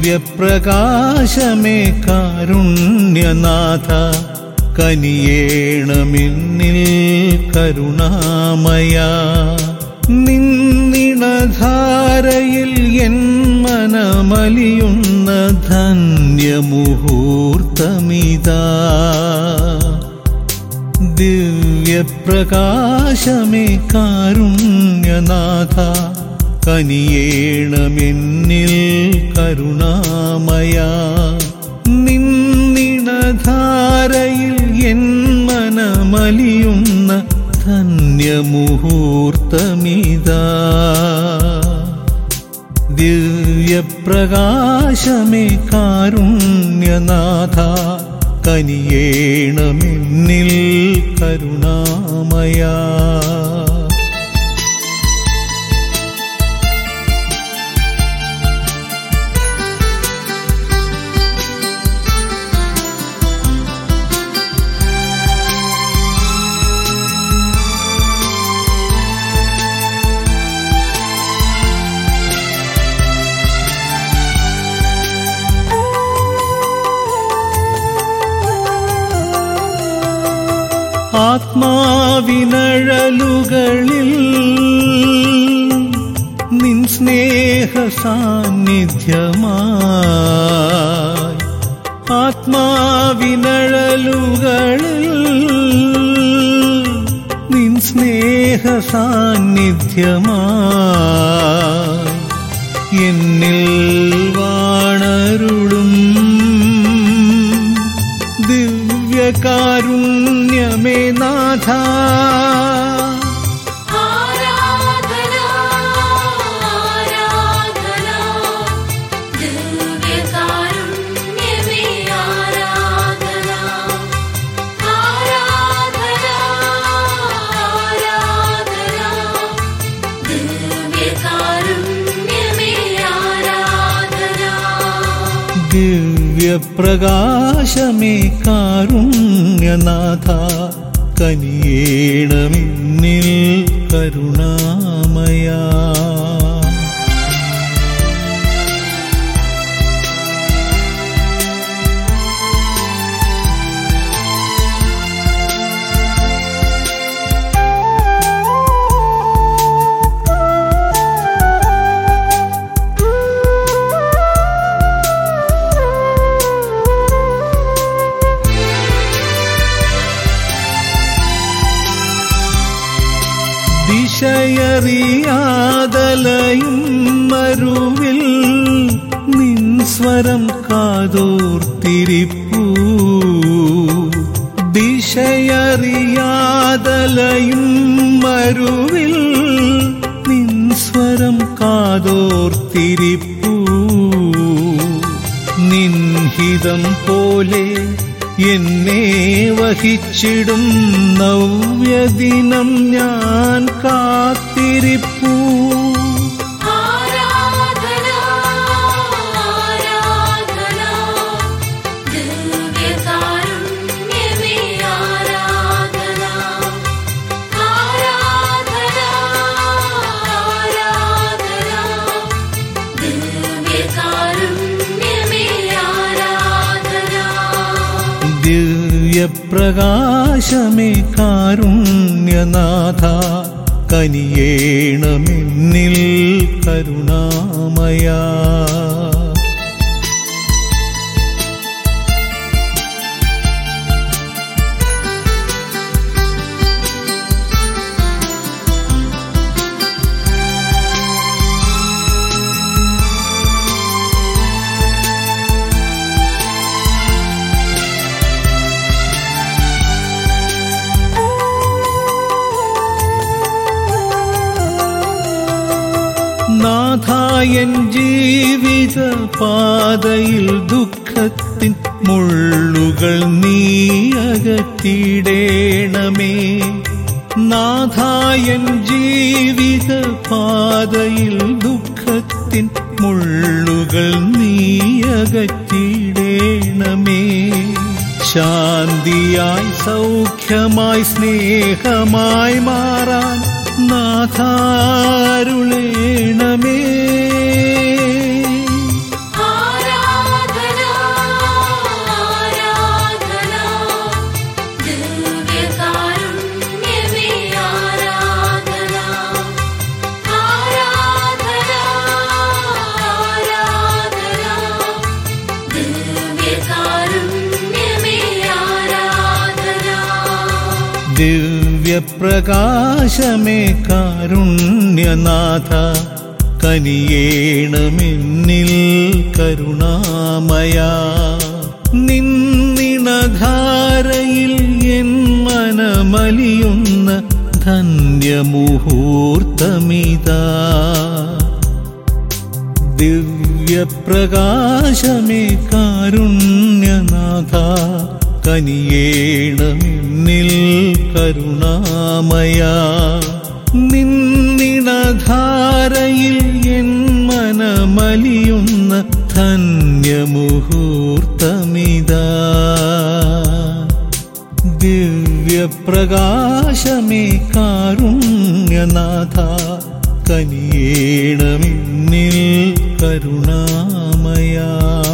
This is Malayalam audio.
ദിവ്യപ്രകാശമേ കാരുണ്യനാഥ കനിയേണമെന്നിൽ കരുണാമയ നിന്നിണധാരയിൽ എൻ മനമലിയുന്ന ധന്യമുഹൂർത്തമിതാ ദിവ്യപ്രകാശമേ കാരുണ്യനാഥ കനിയേണമെന്നിൽ കരുണാമയ നിന്നിണധാരയിൽ എൻ മനമലിയുന്ന ധന്യമുഹൂർത്തമിതാ ദിവ്യപ്രകാശമേ കാരുണ്യനാഥ കനിയേണമെന്നിൽ കരുണാമയ ആത്മാവിനഴലുകളിൽ നിൻ സ്നേഹ സാന്നിധ്യമായി ആത്മാവിനഴലുകളിൽ നിൻ സ്നേഹ സാന്നിധ്യമായി എന്നിൽ വാണരുളും ദിവ്യകാരുണ്യമേ നാഥ ആരാധന ആരാധന ദിവ്യകാരുണ്യമേ ആരാധന ആരാധന ആരാധന ദിവ്യകാരുണ്യമേ ആരാധന ദിവ്യപ്രകാശമേ കാരുണ്യനാഥ കനിയേണമെന്നിൽ കരുണാമയ ദിശയറിയാതലയും മരുവിൽ നിൻ സ്വരം കാതോർത്തിരിപ്പൂ ദിശയറിയാതലയും മരുവിൽ നിൻ സ്വരം കാതോർത്തിരിപ്പൂ നിൻഹിതം പോലെ എന്നെ വഹിച്ചിടും നവ്യദിനം ഞാൻ കാത്തിരിപ്പൂ ആരാധന ആരാധന ദിവ്യകാരുണ്യമേ ആരാധന ആരാധന ആരാധന ദിവ്യകാരുണ്യമേ ആരാധന ദിവ്യപ്രകാശമേ കാരുണ്യനാഥ കനിയേണമെന്നിൽ കരുണാമയ നാഥായൻ ജീവിത പാതയിൽ ദുഃഖത്തിൻ മുള്ളുകൾ നീ അകറ്റിടേണമേ നാഥായൻ ജീവിത പാതയിൽ ദുഃഖത്തിൻ മുള്ളുകൾ നീ അകറ്റിടേണമേ ശാന്തിയായി സൗഖ്യമായി സ്നേഹമായി മാറാൻ നാഥാരുളേണമേ ആരാധന ദിവ്യപ്രകാശമേ കാരുണ്യനാഥ കനിയേണമെന്നിൽ കരുണാമയ നിന്നിണധാരയിൽ എൻ മനമലിയുന്ന ധന്യമുഹൂർത്തമിതാ ദിവ്യപ്രകാശമേ കാരുണ്യനാഥ കനിയേണമെന്നിൽ കരുണാമയ നിന്നിണധാരയിൽ എൻ മനമലിയുന്ന ധന്യമുഹൂർത്തമിതാ ദിവ്യപ്രകാശമേ കാരുണ്യനാഥ കനിയേണമെന്നിൽ കരുണാമയാ